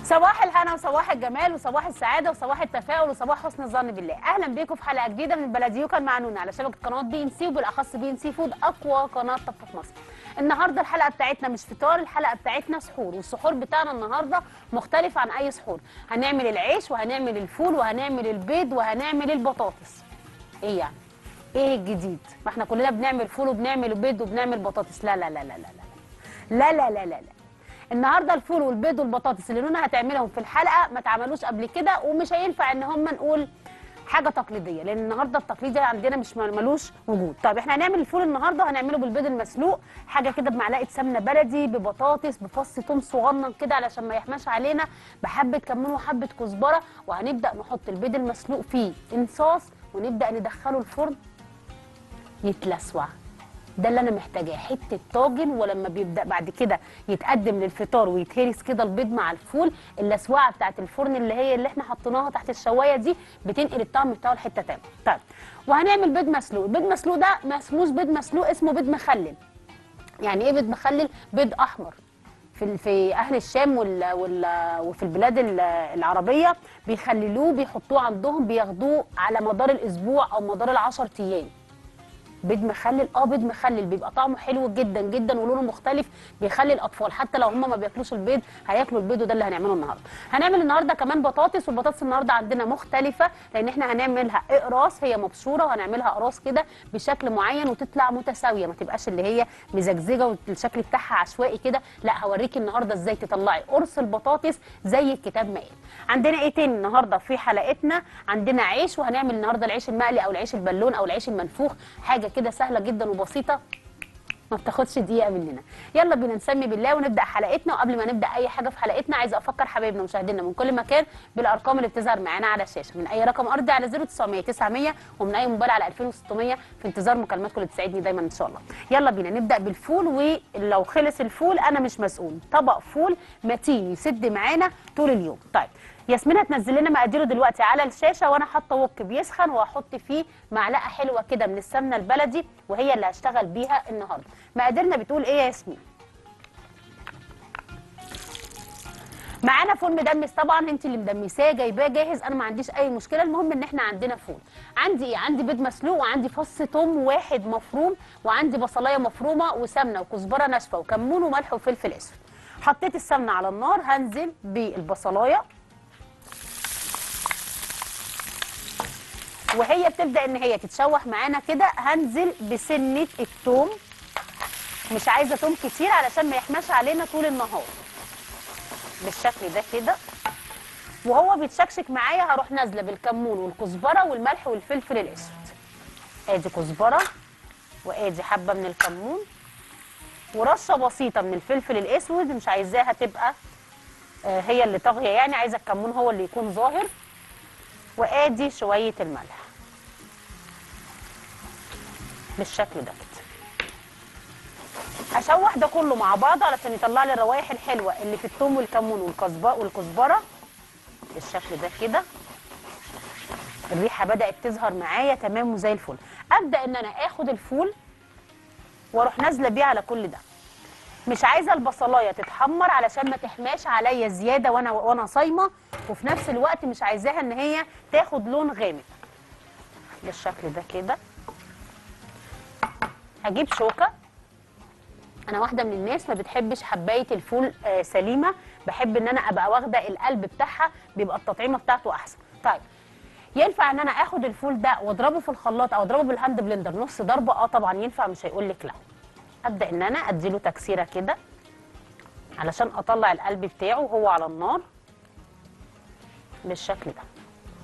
صباح الهنا وصباح الجمال وصباح السعاده وصباح التفاؤل وصباح حسن الظن بالله اهلا بيكم في حلقه جديده من بلديوكا المعنونه على شبكه قناه بي ان سي وبالاخص بي ان سي فود اقوى قناه طبخ في مصر النهارده الحلقه بتاعتنا مش فطار الحلقه بتاعتنا سحور والسحور بتاعنا النهارده مختلف عن اي سحور هنعمل العيش وهنعمل الفول وهنعمل البيض وهنعمل البطاطس ايه يعني ايه الجديد ما احنا كلنا بنعمل فول وبنعمل بيض وبنعمل بطاطس لا لا لا لا لا لا لا لا لا لا, لا. النهارده الفول والبيض والبطاطس اللي نونا هتعملهم في الحلقه ما اتعملوش قبل كده ومش هينفع ان هم نقول حاجه تقليديه لان النهارده التقليدي عندنا مش ملوش وجود طيب احنا هنعمل الفول النهارده وهنعمله بالبيض المسلوق حاجه كده بمعلقه سمنه بلدي ببطاطس بفص ثوم صغنن كده علشان ما يحماش علينا بحبه كمون وحبه كزبره وهنبدا نحط البيض المسلوق فيه انصاص ونبدا ندخله الفرن يتلسوع ده اللي انا محتاجاه حته طاجن ولما بيبدا بعد كده يتقدم للفطار ويتهرس كده البيض مع الفول اللسوعه بتاعت الفرن اللي هي اللي احنا حطيناها تحت الشوايه دي بتنقل الطعم بتاعه لحته تانيه طيب وهنعمل بيض مسلوق البيض مسلوق ده ما اسموش بيض مسلوق اسمه بيض مخلل يعني ايه بيض مخلل بيض احمر في في اهل الشام وال وال وفي البلاد العربيه بيخللوه بيحطوه عندهم بياخدوه على مدار الاسبوع او مدار العشر ايام بيض مخلل اه بيض مخلل بيبقى طعمه حلو جدا جدا ولونه مختلف بيخلي الاطفال حتى لو هم ما بياكلوش البيض هياكلوا البيض وده اللي هنعمله النهارده هنعمل النهارده كمان بطاطس والبطاطس النهارده عندنا مختلفه لان احنا هنعملها اقراص هي مبشوره وهنعملها اقراص كده بشكل معين وتطلع متساويه ما تبقاش اللي هي مزجزجه والشكل بتاعها عشوائي كده لا هوريكي النهارده ازاي تطلعي قرص البطاطس زي الكتاب ما قال عندنا ايه تاني النهارده في حلقتنا عندنا عيش وهنعمل النهارده العيش المقلي او العيش البالون او العيش المنفوخ حاجه كده سهله جدا وبسيطه ما بتاخدش دقيقه مننا يلا بينا نسمي بالله ونبدا حلقتنا وقبل ما نبدا اي حاجه في حلقتنا عايزه افكر حبايبنا ومشاهدينا من كل مكان بالارقام اللي بتظهر معانا على الشاشه من اي رقم ارضي على 0900 900 ومن اي موبايل على 2600 في انتظار مكالماتكم اللي تسعدني دايما ان شاء الله يلا بينا نبدا بالفول ولو خلص الفول انا مش مسؤول طبق فول متين يسد معانا طول اليوم طيب ياسمين هتنزل لنا مقاديره دلوقتي على الشاشه وانا حاطه وك بيسخن وهحط فيه معلقه حلوه كده من السمنه البلدي وهي اللي هشتغل بيها النهارده مقاديرنا بتقول ايه يا ياسمين معانا فول مدمس طبعا انت اللي مدمساه جايباه جاهز انا ما عنديش اي مشكله المهم ان احنا عندنا فول عندي ايه عندي بيض مسلوق وعندي فص ثوم واحد مفروم وعندي بصلايه مفرومه وسمنه وكزبره ناشفه وكمون وملح وفلفل اسود حطيت السمنه على النار هنزل بالبصلايه وهي بتبدا ان هي تتشوح معانا كده هنزل بسنه الثوم مش عايزه ثوم كتير علشان ما يحماش علينا طول النهار بالشكل ده كده وهو بيتشكشك معايا هروح نازله بالكمون والكزبره والملح والفلفل الاسود ادي كزبره وادي حبه من الكمون ورشه بسيطه من الفلفل الاسود مش عايزاها تبقى آه هي اللي طاغيه يعني عايزه الكمون هو اللي يكون ظاهر وادي شويه الملح بالشكل ده كده هشوح ده كله مع بعض علشان يطلع لي الروائح الحلوه اللي في الثوم والكمون والكزبره والكزبره بالشكل ده كده الريحه بدات تظهر معايا تمام وزي الفل ابدا ان انا اخد الفول واروح نازله بيه على كل ده مش عايزه البصلايه تتحمر علشان ما تحماش عليا زياده وانا وانا صايمه وفي نفس الوقت مش عايزاها ان هي تاخد لون غامق بالشكل ده كده هجيب شوكه انا واحده من الناس ما بتحبش حبايه الفول آه سليمه بحب ان انا ابقى واخده القلب بتاعها بيبقى التطعيمه بتاعته احسن طيب ينفع ان انا اخد الفول ده واضربه في الخلاط او اضربه بالهاند بلندر نص ضربه اه طبعا ينفع مش هيقول لك لا ابدا ان انا اديله تكسيره كده علشان اطلع القلب بتاعه وهو على النار بالشكل ده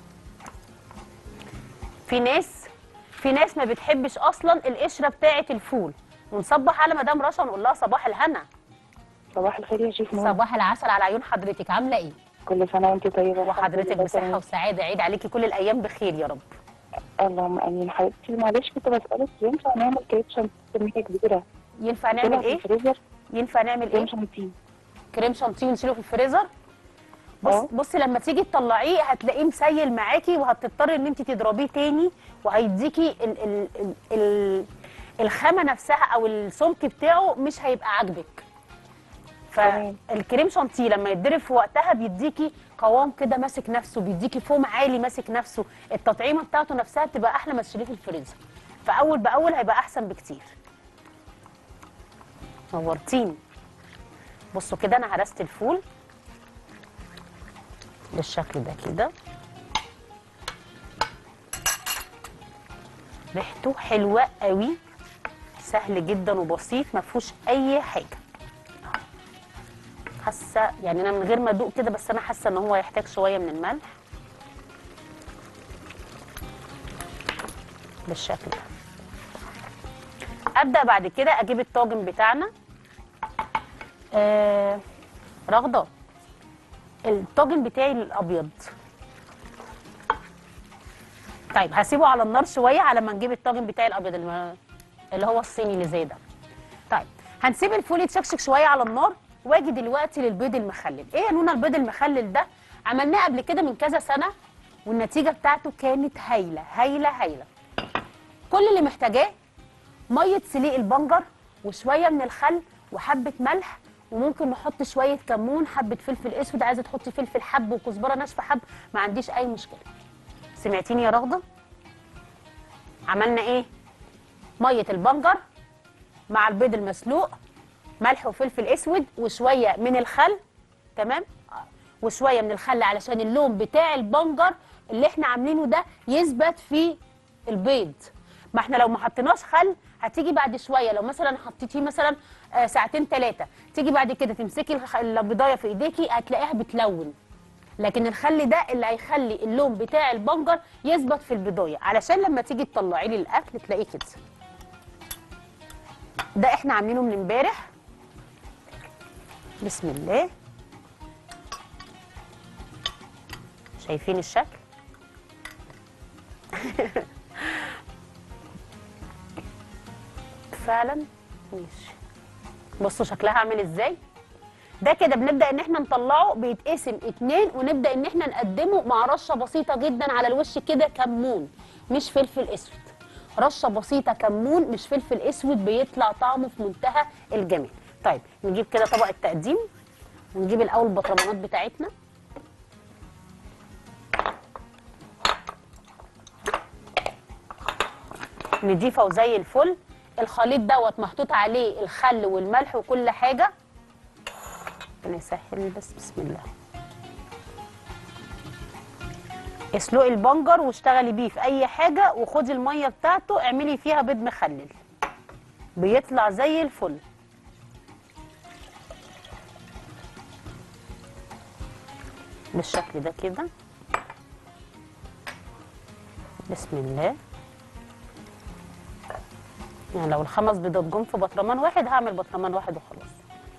في ناس في ناس ما بتحبش اصلا القشره بتاعه الفول ونصبح على مدام رشا ونقول لها صباح الهنا صباح الخير يا شيخ نور صباح العسل على عيون حضرتك عامله ايه كل سنه وانت طيبه وحضرتك بصحه وسعاده عيد عليكي كل الايام بخير يا رب اللهم امين حبيبتي معلش كنت بسالك ينفع نعمل كريب شانتيه كميه كبيره ينفع نعمل ايه فريزر ينفع نعمل كريم ايه شانتيه كريم شانتيه ونشيله في الفريزر بص اه. بصي لما تيجي تطلعيه هتلاقيه مسيل معاكي وهتضطري ان انت تضربيه تاني وهيديكي ال ال ال ال الخامه نفسها او السمك بتاعه مش هيبقى عاجبك تمام. فالكريم شانتيه لما يتضرب في وقتها بيديكي قوام كده ماسك نفسه بيديكي فوم عالي ماسك نفسه التطعيمه بتاعته نفسها بتبقى احلى ما تشيليه في الفريزر فاول باول هيبقى احسن بكتير نورتيني بصوا كده انا هرست الفول بالشكل ده كده ريحته حلوه قوي سهل جدا وبسيط ما فيهوش اي حاجه حاسه يعني انا من غير ما ادوق كده بس انا حاسه ان هو يحتاج شويه من الملح بالشكل ده ابدا بعد كده اجيب الطاجن بتاعنا آه رغده الطاجن بتاعي الابيض طيب هسيبه على النار شويه على ما نجيب الطاجن بتاعي الابيض اللي اللي هو الصيني اللي زي ده طيب هنسيب الفول يتشكشك شويه على النار واجي دلوقتي للبيض المخلل ايه يا نونا البيض المخلل ده عملناه قبل كده من كذا سنه والنتيجه بتاعته كانت هايله هايله هايله كل اللي محتاجاه ميه سليق البنجر وشويه من الخل وحبه ملح وممكن نحط شويه كمون حبه فلفل اسود عايزه تحطي فلفل حب وكزبره ناشفه حب ما عنديش اي مشكله سمعتيني يا رغده عملنا ايه ميه البنجر مع البيض المسلوق ملح وفلفل اسود وشويه من الخل تمام آه. وشويه من الخل علشان اللون بتاع البنجر اللي احنا عاملينه ده يثبت في البيض ما احنا لو ما حطيناش خل هتيجي بعد شويه لو مثلا حطيتيه مثلا آه، ساعتين ثلاثه تيجي بعد كده تمسكي الخ- البيضايه في ايديكي هتلاقيها بتلون لكن الخل ده اللي هيخلي اللون بتاع البنجر يثبت في البيضايه علشان لما تيجي تطلعي لي الاكل تلاقيه كده ده احنا عاملينه من امبارح بسم الله شايفين الشكل فعلا ماشي بصوا شكلها عامل ازاي ده كده بنبدا ان احنا نطلعه بيتقسم اتنين ونبدا ان احنا نقدمه مع رشه بسيطه جدا على الوش كده كمون مش فلفل اسود رشه بسيطه كمون مش فلفل اسود بيطلع طعمه في منتهى الجمال طيب نجيب كده طبق التقديم ونجيب الاول البطرمانات بتاعتنا نضيفه وزي الفل الخليط دوت محطوط عليه الخل والملح وكل حاجه ربنا يسهل بس بسم الله اسلقي البنجر واشتغلي بيه في اي حاجه وخدي الميه بتاعته اعملي فيها بيض مخلل بيطلع زي الفل بالشكل ده كده بسم الله يعني لو الخمس بيضات جم في بطرمان واحد هعمل بطرمان واحد وخلاص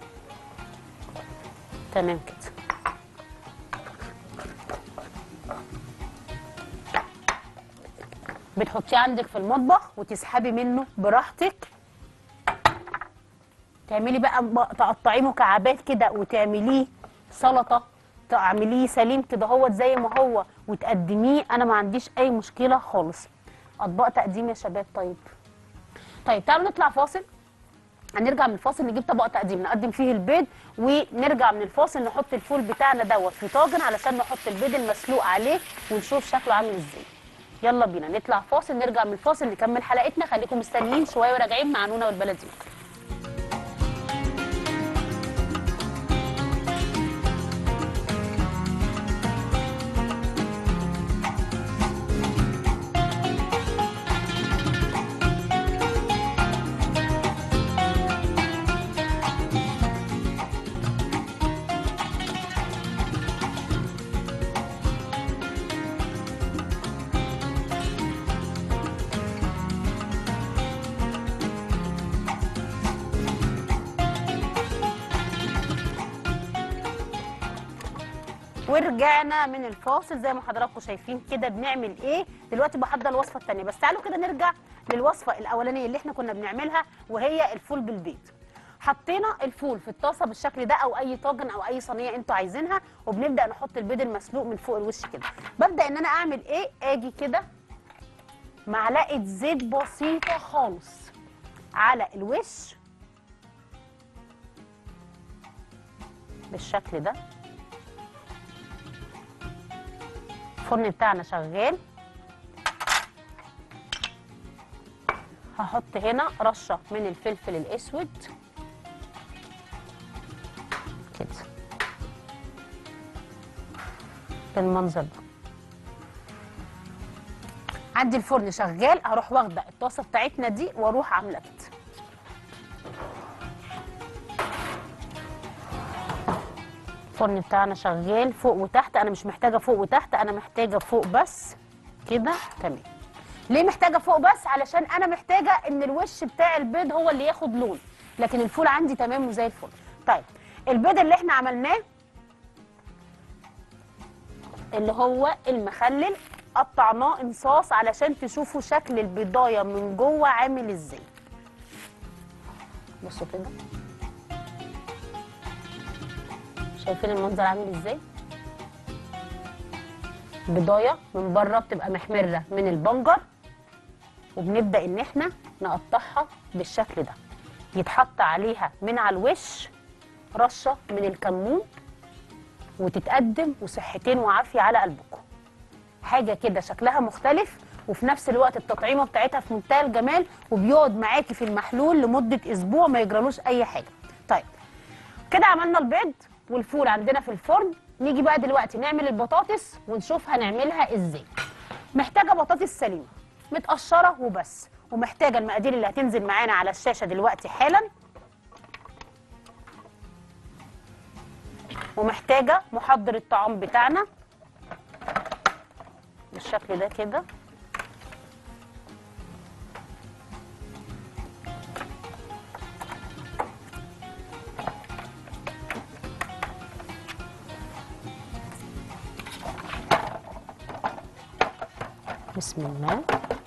تمام كده بتحطيه عندك في المطبخ وتسحبي منه براحتك تعملي بقى م- تقطعيه مكعبات كده وتعمليه سلطه تعمليه سليم كده هو زي ما هو وتقدميه انا ما عنديش اي مشكله خالص اطباق تقديم يا شباب طيب طيب تعالوا نطلع فاصل هنرجع من الفاصل نجيب طبق تقديم نقدم فيه البيض ونرجع من الفاصل نحط الفول بتاعنا دوت في طاجن علشان نحط البيض المسلوق عليه ونشوف شكله عامل ازاي يلا بينا نطلع فاصل نرجع من الفاصل نكمل حلقتنا خليكم مستنيين شويه وراجعين مع نونا والبلديين ورجعنا من الفاصل زي ما حضراتكم شايفين كده بنعمل ايه دلوقتي بحضر الوصفه الثانيه بس تعالوا كده نرجع للوصفه الاولانيه اللي احنا كنا بنعملها وهي الفول بالبيض حطينا الفول في الطاسه بالشكل ده او اي طاجن او اي صينيه انتوا عايزينها وبنبدا نحط البيض المسلوق من فوق الوش كده ببدا ان انا اعمل ايه اجي كده معلقه زيت بسيطه خالص على الوش بالشكل ده الفرن بتاعنا شغال هحط هنا رشه من الفلفل الاسود كده بالمنظر ده عندي الفرن شغال هروح واخده الطاسه بتاعتنا دي واروح عامله كده الفرن بتاعنا شغال فوق وتحت انا مش محتاجه فوق وتحت انا محتاجه فوق بس كده تمام ليه محتاجه فوق بس علشان انا محتاجه ان الوش بتاع البيض هو اللي ياخد لون لكن الفول عندي تمام وزي الفل طيب البيض اللي احنا عملناه اللي هو المخلل قطعناه انصاص علشان تشوفوا شكل البيضايه من جوه عامل ازاي بصوا كده شايفين المنظر عامل ازاي بضايه من بره بتبقى محمره من البنجر وبنبدا ان احنا نقطعها بالشكل ده يتحط عليها من على الوش رشه من الكمون وتتقدم وصحتين وعافيه على قلبكم حاجه كده شكلها مختلف وفي نفس الوقت التطعيمه بتاعتها في منتهى الجمال وبيقعد معاكي في المحلول لمده اسبوع ما يجرالوش اي حاجه طيب كده عملنا البيض والفول عندنا في الفرن نيجي بقى دلوقتي نعمل البطاطس ونشوف هنعملها ازاي محتاجه بطاطس سليمه متقشره وبس ومحتاجه المقادير اللي هتنزل معانا على الشاشه دلوقتي حالا ومحتاجه محضر الطعام بتاعنا بالشكل ده كده بسم الله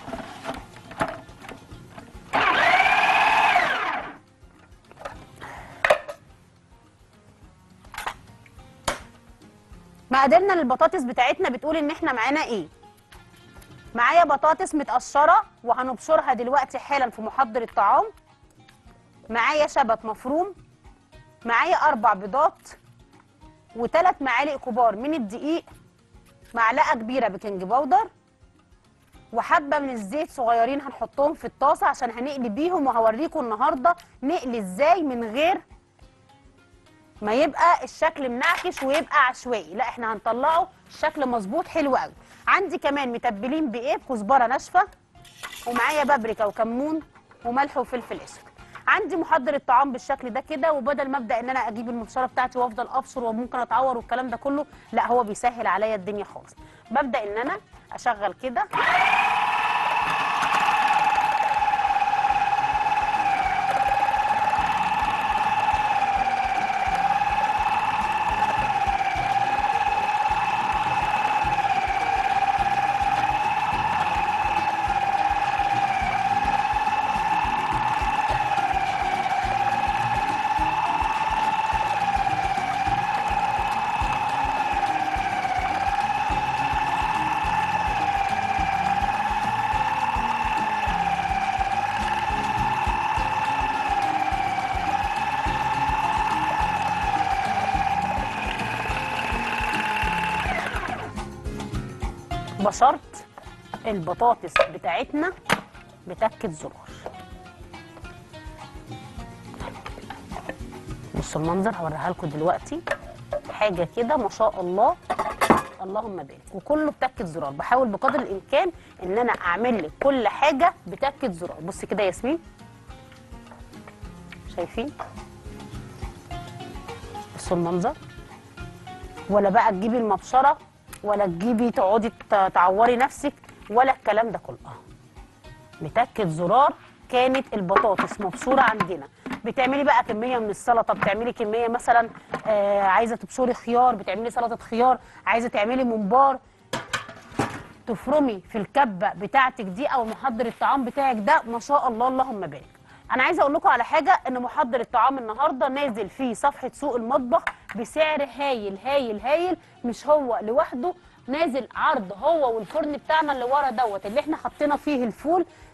مقاديرنا للبطاطس بتاعتنا بتقول ان احنا معانا ايه معايا بطاطس متقشره وهنبشرها دلوقتي حالا في محضر الطعام معايا شبت مفروم معايا اربع بيضات وثلاث معالق كبار من الدقيق معلقه كبيره بيكنج باودر وحبه من الزيت صغيرين هنحطهم في الطاسه عشان هنقلي بيهم وهوريكم النهارده نقلي ازاي من غير ما يبقى الشكل منعكش ويبقى عشوائي لا احنا هنطلعه الشكل مظبوط حلو قوي عندي كمان متبلين بايه بكزبره ناشفه ومعايا بابريكا وكمون وملح وفلفل اسود عندي محضر الطعام بالشكل ده كده وبدل ما ابدا ان انا اجيب المبشره بتاعتي وافضل ابشر وممكن اتعور والكلام ده كله لا هو بيسهل عليا الدنيا خالص ببدا ان انا اشغل كده بشرت البطاطس بتاعتنا بتكة زرار بصوا المنظر هوريها لكم دلوقتي حاجه كده ما شاء الله اللهم بارك وكله بتكة زرار بحاول بقدر الامكان ان انا اعمل لك كل حاجه بتكة زرار بصي كده يا ياسمين شايفين بصوا المنظر ولا بقى تجيبي المبشره ولا تجيبي تقعدي ت- تعوري نفسك ولا الكلام ده كله اه بتكة زرار كانت البطاطس مبشوره عندنا بتعملي بقى كميه من السلطه بتعملي كميه مثلا آه عايزه تبشري خيار بتعملي سلطه خيار عايزه تعملي ممبار تفرمي في الكبه بتاعتك دي او محضر الطعام بتاعك ده ما شاء الله اللهم بارك انا عايزه اقول لكم على حاجه ان محضر الطعام النهارده نازل في صفحه سوق المطبخ بسعر هايل هايل هايل مش هو لوحده نازل عرض هو والفرن بتاعنا اللي ورا دوت اللي احنا حطينا فيه الفول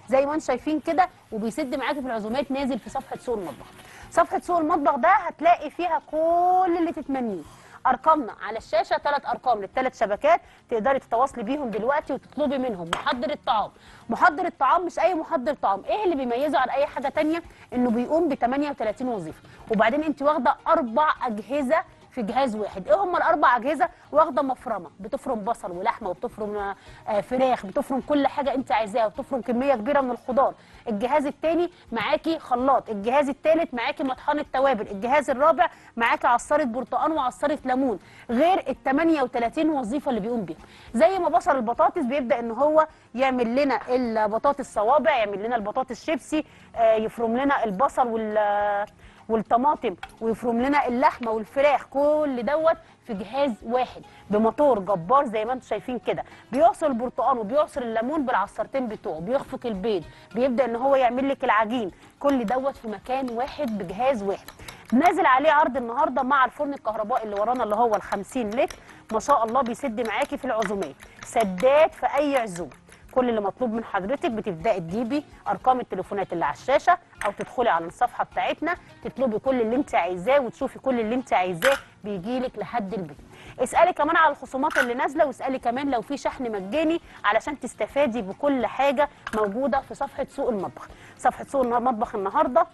زي ما انتم شايفين كده وبيسد معاكي في العزومات نازل في صفحه سوق المطبخ صفحه سوق المطبخ ده هتلاقي فيها كل اللي تتمنيه ارقامنا على الشاشه ثلاث ارقام للثلاث شبكات تقدري تتواصلي بيهم دلوقتي وتطلبي منهم محضر الطعام محضر الطعام مش اي محضر طعام ايه اللي بيميزه عن اي حاجه تانية انه بيقوم ب 38 وظيفه وبعدين انت واخده اربع اجهزه في جهاز واحد ايه هم الاربع اجهزه واخده مفرمه بتفرم بصل ولحمه وبتفرم آه، فراخ بتفرم كل حاجه انت عايزاها وبتفرم كميه كبيره من الخضار الجهاز الثاني معاكي خلاط الجهاز الثالث معاكي مطحنه توابل الجهاز الرابع معاكي عصاره برتقان وعصاره ليمون غير ال 38 وظيفه اللي بيقوم بيهم زي ما بصل البطاطس بيبدا ان هو يعمل لنا البطاطس صوابع يعمل لنا البطاطس شيبسي آه، يفرم لنا البصل وال والطماطم ويفرم لنا اللحمه والفراخ كل دوت في جهاز واحد بموتور جبار زي ما انتم شايفين كده بيعصر البرتقال وبيعصر الليمون بالعصارتين بتوعه بيخفق البيض بيبدا ان هو يعمل لك العجين كل دوت في مكان واحد بجهاز واحد نازل عليه عرض النهارده مع الفرن الكهربائي اللي ورانا اللي هو ال 50 لتر ما شاء الله بيسد معاكي في العزومات سداد في اي عزومه كل اللي مطلوب من حضرتك بتبداي تجيبي ارقام التليفونات اللي على الشاشه او تدخلي على الصفحه بتاعتنا تطلبي كل اللي انت عايزاه وتشوفي كل اللي انت عايزاه بيجي لك لحد البيت اسالي كمان على الخصومات اللي نازله واسالي كمان لو في شحن مجاني علشان تستفادي بكل حاجه موجوده في صفحه سوق المطبخ صفحه سوق المطبخ النهارده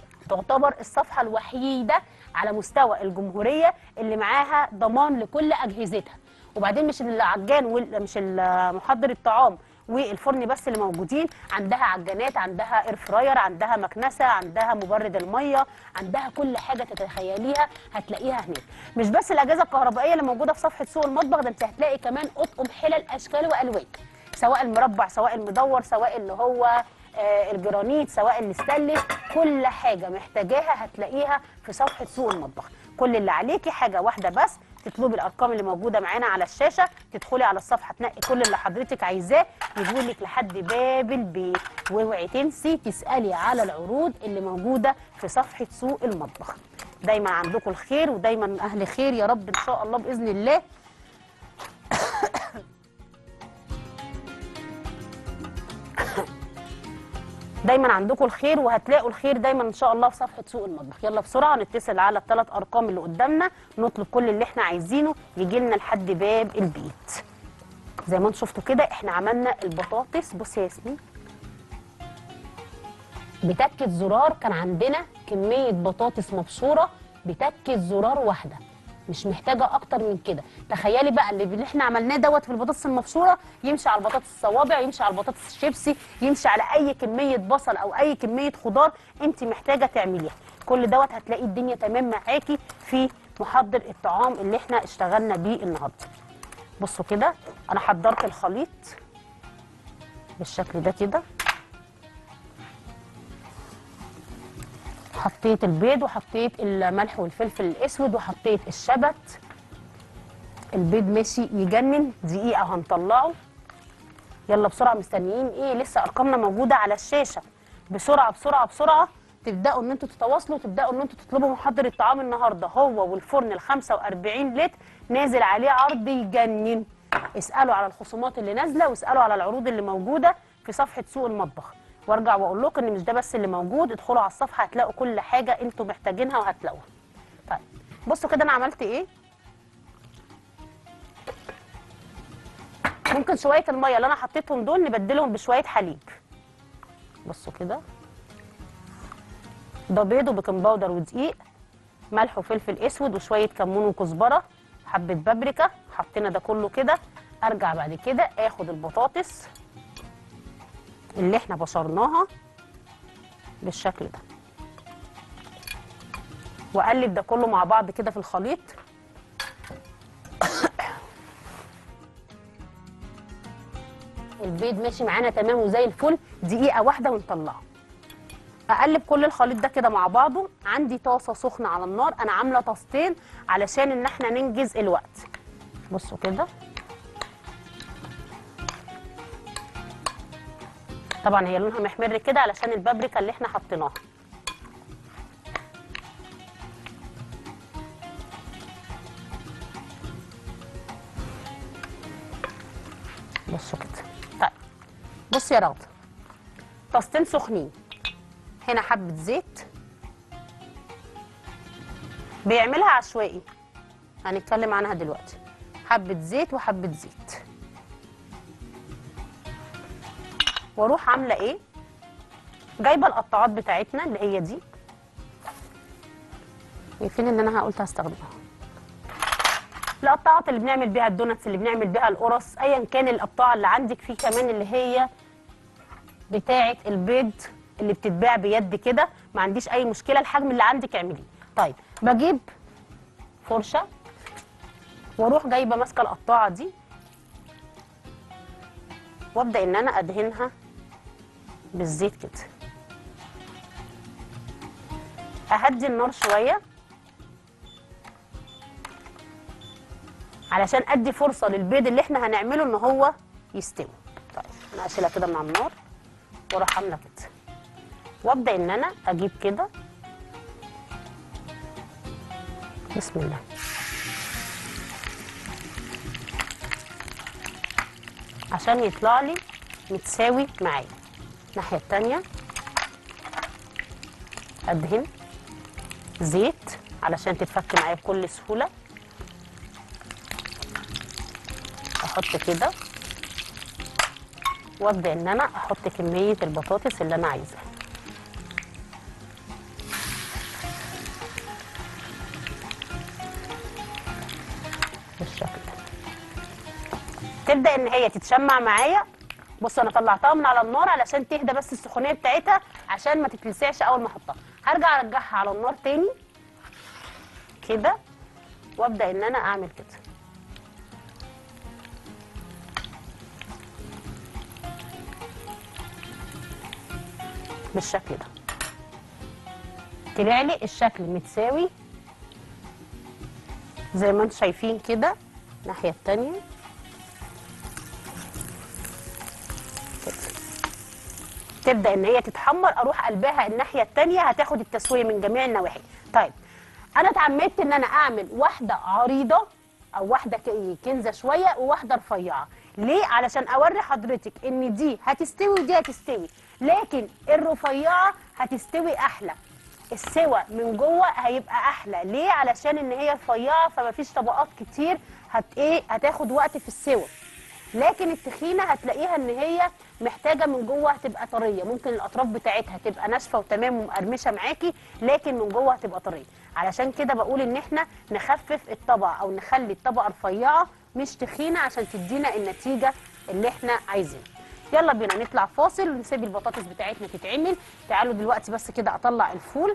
تعتبر الصفحه الوحيده على مستوى الجمهوريه اللي معاها ضمان لكل اجهزتها وبعدين مش العجان وال- مش محضر الطعام والفرن بس اللي موجودين عندها عجانات عندها اير فراير عندها مكنسه عندها مبرد الميه عندها كل حاجه تتخيليها هتلاقيها هناك مش بس الاجهزه الكهربائيه اللي موجوده في صفحه سوق المطبخ ده انت هتلاقي كمان اطقم حلل اشكال والوان سواء المربع سواء المدور سواء اللي هو آه، الجرانيت سواء الاستانلس كل حاجه محتاجاها هتلاقيها في صفحه سوق المطبخ كل اللي عليكي حاجه واحده بس تطلبي الارقام اللي موجوده معانا على الشاشه تدخلي على الصفحه تنقي كل اللي حضرتك عايزاه يجيلك لحد باب البيت واوعي تنسي تسالي على العروض اللي موجوده في صفحه سوق المطبخ دايما عندكم الخير ودايما اهل خير يا رب ان شاء الله باذن الله دايما عندكم الخير وهتلاقوا الخير دايما ان شاء الله في صفحه سوق المطبخ يلا بسرعه نتصل على الثلاث ارقام اللي قدامنا نطلب كل اللي احنا عايزينه يجي لنا لحد باب البيت زي ما انتم شفتوا كده احنا عملنا البطاطس بصي يا ياسمين بتكه زرار كان عندنا كميه بطاطس مبشوره بتكه زرار واحده مش محتاجه اكتر من كده تخيلي بقى اللي اللي احنا عملناه دوت في البطاطس المبشوره يمشي على البطاطس الصوابع يمشي على البطاطس الشيبسي يمشي على اي كميه بصل او اي كميه خضار انت محتاجه تعمليها كل دوت هتلاقي الدنيا تمام معاكي في محضر الطعام اللي احنا اشتغلنا بيه النهارده بصوا كده انا حضرت الخليط بالشكل ده كده حطيت البيض وحطيت الملح والفلفل الاسود وحطيت الشبت البيض ماشي يجنن دقيقه هنطلعه يلا بسرعه مستنيين ايه لسه ارقامنا موجوده على الشاشه بسرعه بسرعه بسرعه تبداوا ان انتوا تتواصلوا تبداوا ان انتوا تطلبوا محضر الطعام النهارده هو والفرن ال 45 لتر نازل عليه عرض يجنن اسالوا على الخصومات اللي نازله واسالوا على العروض اللي موجوده في صفحه سوق المطبخ وارجع واقول لكم ان مش ده بس اللي موجود ادخلوا على الصفحه هتلاقوا كل حاجه انتوا محتاجينها وهتلاقوها طيب بصوا كده انا عملت ايه ممكن شويه الميه اللي انا حطيتهم دول نبدلهم بشويه حليب بصوا كده ده بيض وبيكنج باودر ودقيق ملح وفلفل اسود وشويه كمون وكزبره حبه بابريكا حطينا ده كله كده ارجع بعد كده اخد البطاطس اللي احنا بشرناها بالشكل ده واقلب ده كله مع بعض كده في الخليط البيض ماشي معانا تمام وزي الفل دقيقه واحده ونطلعه اقلب كل الخليط ده كده مع بعضه عندي طاسه سخنه على النار انا عامله طاستين علشان ان احنا ننجز الوقت بصوا كده طبعا هي لونها محمر كده علشان البابريكا اللي احنا حطيناها بصوا كده طيب بصي يا راغده طاستين سخنين هنا حبه زيت بيعملها عشوائي هنتكلم عنها دلوقتي حبه زيت وحبه زيت واروح عامله ايه جايبه القطاعات بتاعتنا اللي هي دي فين اللي انا قلت هستخدمها القطاعات اللي بنعمل بيها الدوناتس اللي بنعمل بيها القرص ايا كان القطاعه اللي عندك في كمان اللي هي بتاعه البيض اللي بتتباع بيد كده ما عنديش اي مشكله الحجم اللي عندك اعمليه طيب بجيب فرشه واروح جايبه ماسكه القطاعه دي وابدا ان انا ادهنها بالزيت كده اهدي النار شويه علشان ادي فرصه للبيض اللي احنا هنعمله ان هو يستوي طيب انا اشيلها كده من على النار واروح عامله كده وابدا ان انا اجيب كده بسم الله عشان يطلع لي متساوي معايا الناحيه التانيه ادهن زيت علشان تتفك معايا بكل سهوله احط كده وابدا ان انا احط كميه البطاطس اللي انا عايزاها بالشكل ده تبدا ان هي تتشمع معايا بص انا طلعتها من على النار علشان تهدى بس السخونيه بتاعتها عشان ما تتلسعش اول ما احطها هرجع ارجعها على النار تاني كده وابدا ان انا اعمل كده بالشكل ده طلع لي الشكل متساوي زي ما انتم شايفين كده الناحيه التانيه كده. تبدا ان هي تتحمر اروح قلبها الناحيه التانيه هتاخد التسويه من جميع النواحي طيب انا اتعمدت ان انا اعمل واحده عريضه او واحده ك- كنزه شويه وواحده رفيعه ليه علشان اوري حضرتك ان دي هتستوي ودي هتستوي لكن الرفيعه هتستوي احلى السوى من جوه هيبقى احلى ليه علشان ان هي رفيعه فمفيش طبقات كتير هت ايه هتاخد وقت في السوى لكن التخينه هتلاقيها ان هي محتاجه من جوه هتبقى طريه ممكن الاطراف بتاعتها تبقى ناشفه وتمام ومقرمشه معاكي لكن من جوه هتبقى طريه علشان كده بقول ان احنا نخفف الطبقه او نخلي الطبقه رفيعه مش تخينه عشان تدينا النتيجه اللي احنا عايزينها يلا بينا نطلع فاصل ونسيب البطاطس بتاعتنا تتعمل تعالوا دلوقتي بس كده اطلع الفول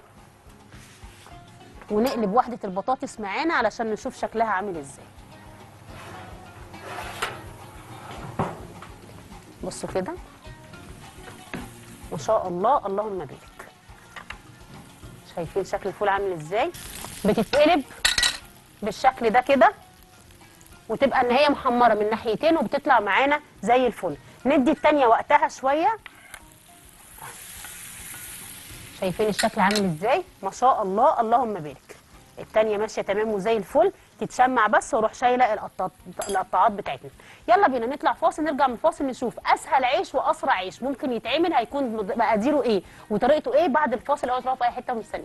ونقلب وحده البطاطس معانا علشان نشوف شكلها عامل ازاي بصوا كده ما شاء الله اللهم بارك شايفين شكل الفول عامل ازاي بتتقلب بالشكل ده كده وتبقى ان هي محمره من ناحيتين وبتطلع معانا زي الفل ندي التانية وقتها شويه شايفين الشكل عامل ازاي ما شاء الله اللهم بارك التانية ماشيه تمام وزي الفل تتشمع بس واروح شايله القطاط- القطاعات بتاعتنا يلا بينا نطلع فاصل نرجع من الفاصل نشوف اسهل عيش واسرع عيش ممكن يتعمل هيكون مد- مقاديره ايه وطريقته ايه بعد الفاصل اوعوا تروحوا في اي حته ومستنيكم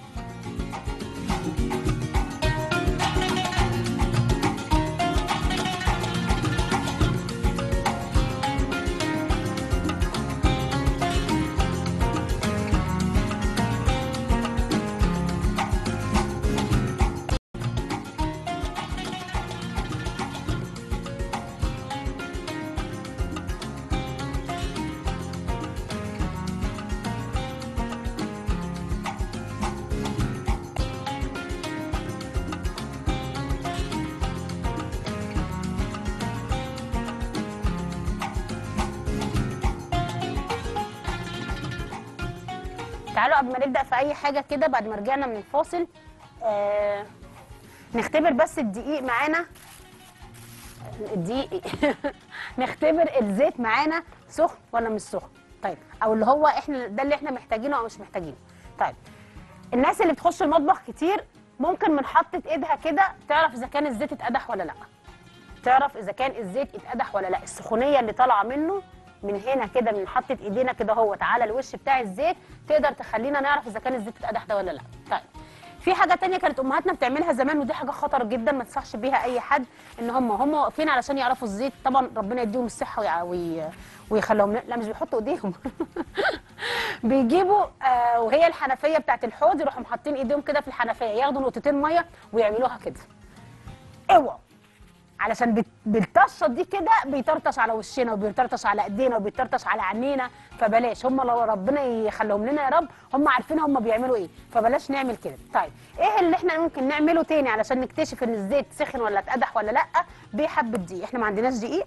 تعالوا قبل ما نبدا في اي حاجه كده بعد ما رجعنا من الفاصل آه نختبر بس الدقيق معانا الدقيق نختبر الزيت معانا سخن ولا مش سخن طيب او اللي هو احنا ده اللي احنا محتاجينه او مش محتاجينه طيب الناس اللي بتخش المطبخ كتير ممكن من حطة ايدها كده تعرف اذا كان الزيت اتقدح ولا لا تعرف اذا كان الزيت اتقدح ولا لا السخونيه اللي طالعه منه من هنا كده من حطه ايدينا كده اهوت على الوش بتاع الزيت تقدر تخلينا نعرف اذا كان الزيت اتقدح ده ولا لا طيب في حاجه تانية كانت امهاتنا بتعملها زمان ودي حاجه خطر جدا ما تنصحش بيها اي حد ان هم هم واقفين علشان يعرفوا الزيت طبعا ربنا يديهم الصحه ويع- وي... ويخليهم لا مش بيحطوا ايديهم بيجيبوا آه وهي الحنفيه بتاعت الحوض يروحوا حاطين ايديهم كده في الحنفيه ياخدوا نقطتين ميه ويعملوها كده اوعوا علشان بت- بالطشه دي كده بيطرطش على وشنا وبيطرطش على ايدينا وبيطرطش على عينينا فبلاش هم لو ربنا يخليهم لنا يا رب هم عارفين هم بيعملوا ايه فبلاش نعمل كده طيب ايه اللي احنا ممكن نعمله تاني علشان نكتشف ان الزيت سخن ولا اتقدح ولا لا بحبه دقيق احنا ما عندناش دقيق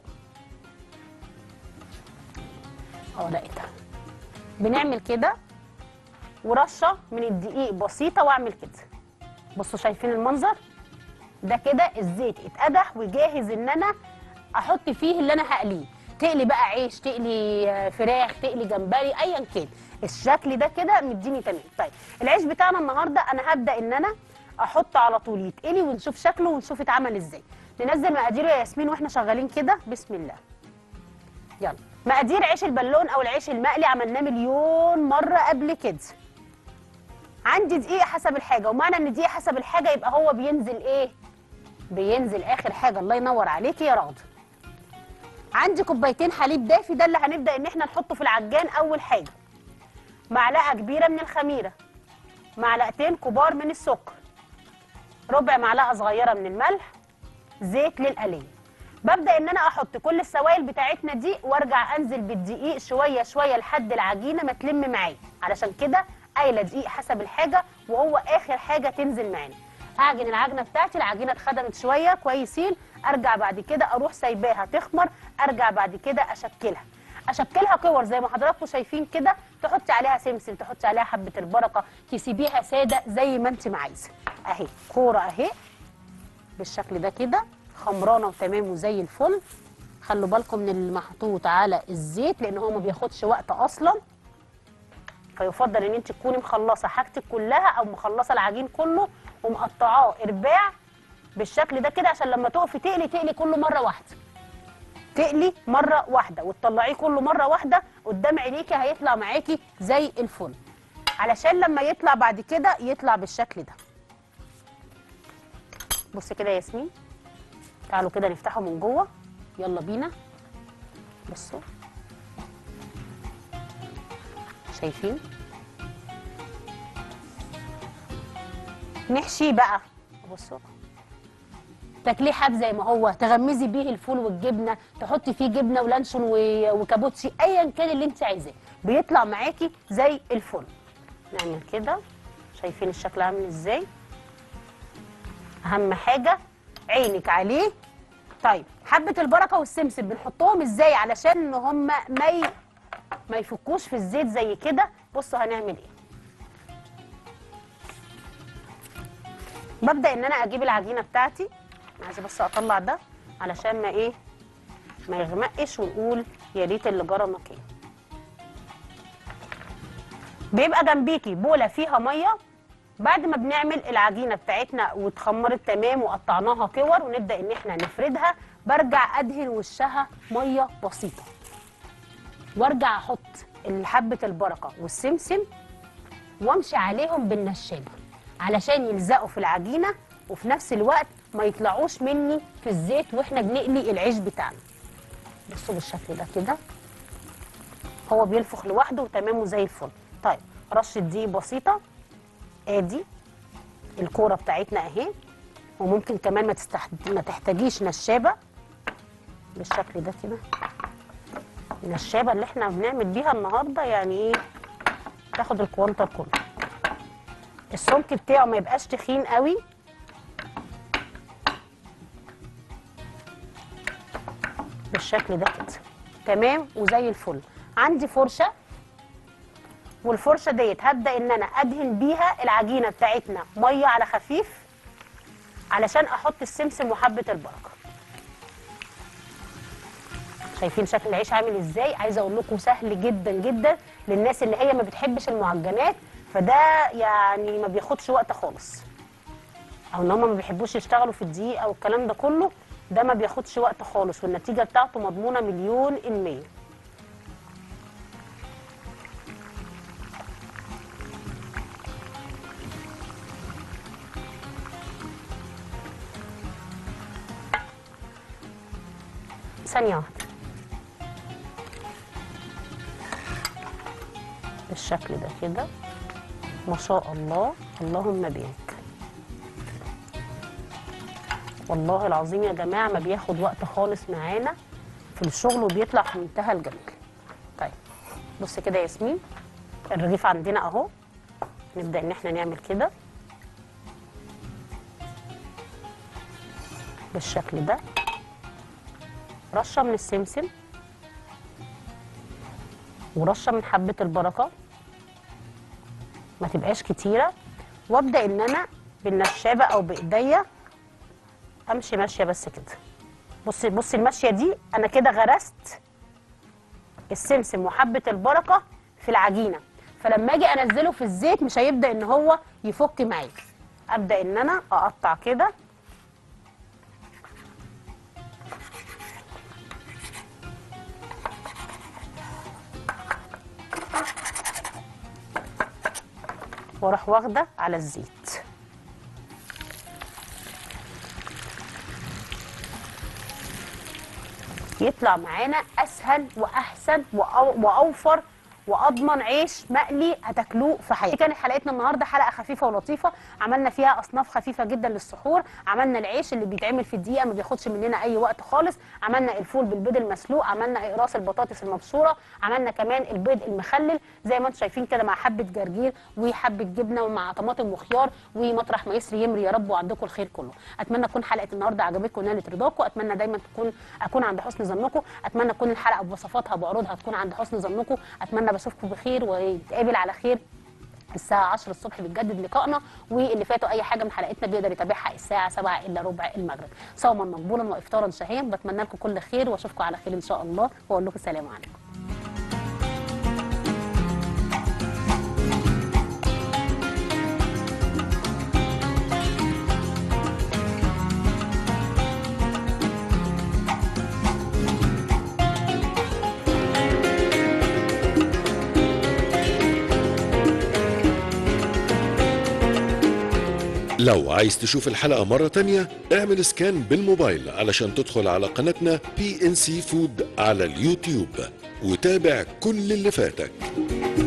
اه لقيتها بنعمل كده ورشه من الدقيق بسيطه واعمل كده بصوا شايفين المنظر ده كده الزيت اتقدح وجاهز ان انا احط فيه اللي انا هقليه تقلي بقى عيش تقلي آه، فراخ تقلي جمبري ايا كان الشكل ده كده مديني تمام طيب العيش بتاعنا النهارده انا هبدا ان انا احط على طول يتقلي ونشوف شكله ونشوف اتعمل ازاي ننزل مقاديره يا ياسمين واحنا شغالين كده بسم الله يلا مقادير عيش البالون او العيش المقلي عملناه مليون مره قبل كده عندي دقيق حسب الحاجه ومعنى ان دقيق حسب الحاجه يبقى هو بينزل ايه بينزل اخر حاجه الله ينور عليكي يا راضي عندي كوبايتين حليب دافي ده اللي هنبدا ان احنا نحطه في العجان اول حاجه معلقه كبيره من الخميره معلقتين كبار من السكر ربع معلقه صغيره من الملح زيت للقليه ببدا ان انا احط كل السوائل بتاعتنا دي وارجع انزل بالدقيق شويه شويه لحد العجينه ما تلم معايا علشان كده قايله دقيق حسب الحاجه وهو اخر حاجه تنزل معانا اعجن العجنه بتاعتي العجينه اتخدمت شويه كويسين ارجع بعد كده اروح سايباها تخمر ارجع بعد كده اشكلها اشكلها كور زي ما حضراتكم شايفين كده تحطي عليها سمسم تحطي عليها حبه البركه تسيبيها ساده زي ما انت ما عايزه اهي كوره اهي بالشكل ده كده خمرانه وتمام وزي الفل خلوا بالكم من المحطوط على الزيت لان هو ما بياخدش وقت اصلا فيفضل ان انت تكوني مخلصه حاجتك كلها او مخلصه العجين كله ومقطعاه ارباع بالشكل ده كده عشان لما تقفي تقلي تقلي كله مره واحده تقلي مره واحده وتطلعيه كله مره واحده قدام عينيكي هيطلع معاكي زي الفل علشان لما يطلع بعد كده يطلع بالشكل ده بص كده يا ياسمين تعالوا كده نفتحه من جوه يلا بينا بصوا شايفين نحشيه بقى بصوا تاكليه حاب زي ما هو تغمزي بيه الفول والجبنه تحطي فيه جبنه ولانشون و- وكابوتشي ايا كان اللي انت عايزاه بيطلع معاكي زي الفل نعمل كده شايفين الشكل عامل ازاي اهم حاجه عينك عليه طيب حبه البركه والسمسم بنحطهم ازاي علشان ان هم ما ي... ما يفكوش في الزيت زي كده بصوا هنعمل ايه ببدا ان انا اجيب العجينه بتاعتي عايزه بس اطلع ده علشان ما ايه ما يغمقش ونقول يا ريت اللي جرى مكان بيبقى جنبيكي بوله فيها ميه بعد ما بنعمل العجينه بتاعتنا واتخمرت تمام وقطعناها كور ونبدا ان احنا نفردها برجع ادهن وشها ميه بسيطه وارجع احط حبه البركه والسمسم وامشي عليهم بالنشابه علشان يلزقوا في العجينه وفي نفس الوقت ما يطلعوش مني في الزيت واحنا بنقلي العيش بتاعنا بصوا بالشكل ده كده هو بينفخ لوحده وتمام وزي الفل طيب رشه دقيق بسيطه ادي الكوره بتاعتنا اهي وممكن كمان ما, تستح... ما تحتاجيش نشابه بالشكل ده كده النشابه اللي احنا بنعمل بيها النهارده يعني ايه تاخد الكوانتر كله السمك بتاعه ما يبقاش تخين قوي بالشكل ده كده تمام وزي الفل عندي فرشه والفرشه ديت هبدا ان انا ادهن بيها العجينه بتاعتنا ميه على خفيف علشان احط السمسم وحبه البركه شايفين شكل العيش عامل ازاي عايزه اقول لكم سهل جدا جدا للناس اللي هي ما بتحبش المعجنات فده يعني ما بياخدش وقت خالص او ان هم ما بيحبوش يشتغلوا في الدقيق او الكلام ده كله ده ما بياخدش وقت خالص والنتيجه بتاعته مضمونه مليون المية ثانيه واحده بالشكل ده كده ما شاء الله اللهم بارك والله العظيم يا جماعه ما بياخد وقت خالص معانا في الشغل وبيطلع في منتهى الجمال طيب بص كده يا ياسمين الرغيف عندنا اهو نبدا ان احنا نعمل كده بالشكل ده رشه من السمسم ورشه من حبه البركه ما تبقاش كتيره وابدا ان انا بالنشابه او بايديا امشي ماشيه بس كده بصي بصي الماشيه دي انا كده غرست السمسم وحبه البركه في العجينه فلما اجي انزله في الزيت مش هيبدا ان هو يفك معايا ابدا ان انا اقطع كده واروح واخده على الزيت يطلع معانا اسهل واحسن وأو- واوفر واضمن عيش مقلي هتاكلوه في حياتكم كانت حلقتنا النهارده حلقه خفيفه ولطيفه عملنا فيها اصناف خفيفه جدا للسحور عملنا العيش اللي بيتعمل في الدقيقه ما بياخدش مننا اي وقت خالص عملنا الفول بالبيض المسلوق عملنا اقراص البطاطس المبشوره عملنا كمان البيض المخلل زي ما انتم شايفين كده مع حبه جرجير وحبه جبنه ومع طماطم وخيار ومطرح ما يسري يمري يا رب وعندكم الخير كله اتمنى تكون حلقه النهارده عجبتكم ونالت رضاكم اتمنى دايما تكون اكون عند حسن ظنكم اتمنى تكون الحلقه بوصفاتها بعروضها تكون عند حسن ظنكم اتمنى بشوفكم بخير ونتقابل على خير الساعة 10 الصبح بنجدد لقائنا واللي فاتوا أي حاجة من حلقتنا بيقدر يتابعها الساعة 7 إلا ربع المغرب صوما مقبولا وإفطارا شهيا بتمنى لكم كل خير وأشوفكم على خير إن شاء الله وأقول لكم السلام عليكم لو عايز تشوف الحلقة مرة تانية اعمل سكان بالموبايل علشان تدخل على قناتنا بي ان سي فود على اليوتيوب وتابع كل اللي فاتك